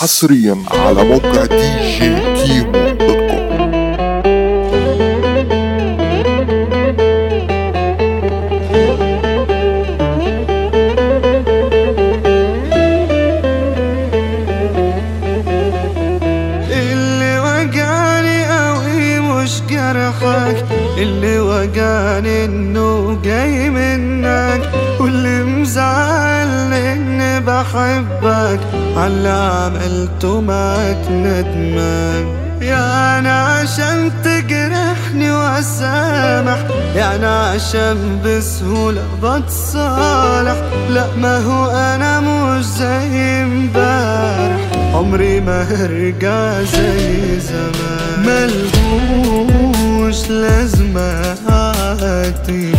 حصريا على موقع دي جي كيمو دوت كوم اللي وقعني قوي مش جرحك اللي وقعني انه جاي منك واللي مزعل اني بحبك على عملته معاك ندمان يعني عشان تجرحني واسامح يعني عشان بسهولة بتصالح لا ما هو انا مش زي امبارح عمري ما هرجع زي زمان ملهوش لازمة أعاتب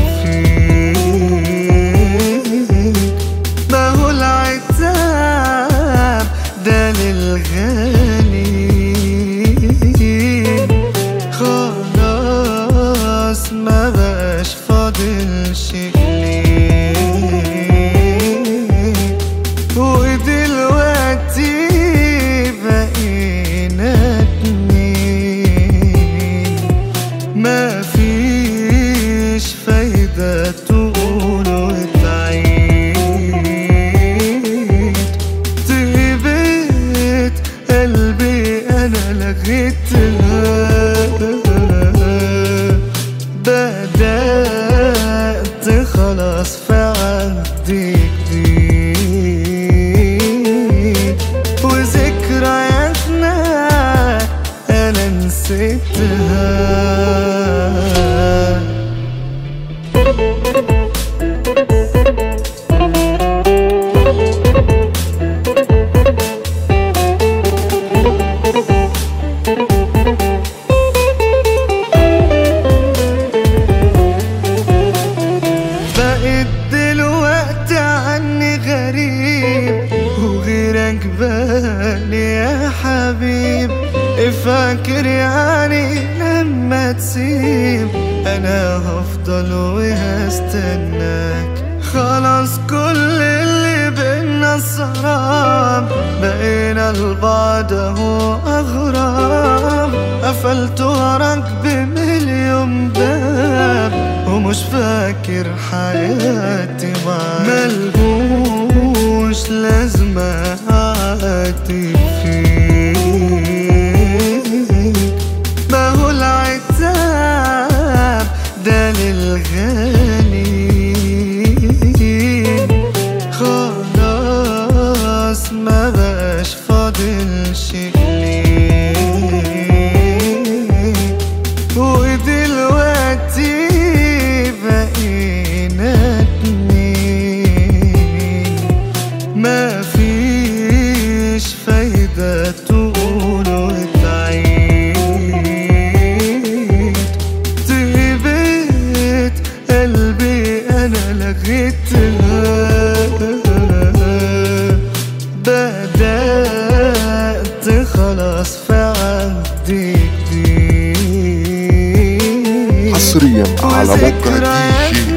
فيك ما هو العتاب ده للغني خلاص ما بقاش فاضل شيء ليك ودلوقتي بقينا اتنين ما فيش فايدة تقول وتعيد طيبت قلبي أنا لغيتها بدأت خلاص في عهد جديد وذكرياتنا أنا نسيتها بقيت دلوقتي عني غريب وغيرك بالي يا حبيب فاكر يعني لما تسيب انا هفضل وهستناك خلاص كل اللي بينا سراب بقينا لبعض اهو اغراب قفلت وراك بمليون باب ومش فاكر حياتي معاك ملهوش لازمة أعاتب فيك ما هو العتاب ده للغني خلاص ما بقاش فاضل شيء ليك ودلوقتي بقينا اتنين ما فيش فايدة تقول وتعيد طيبت قلبي أنا لغيتها بدأت خلاص في عهد جديد حصريا على موقع دي جي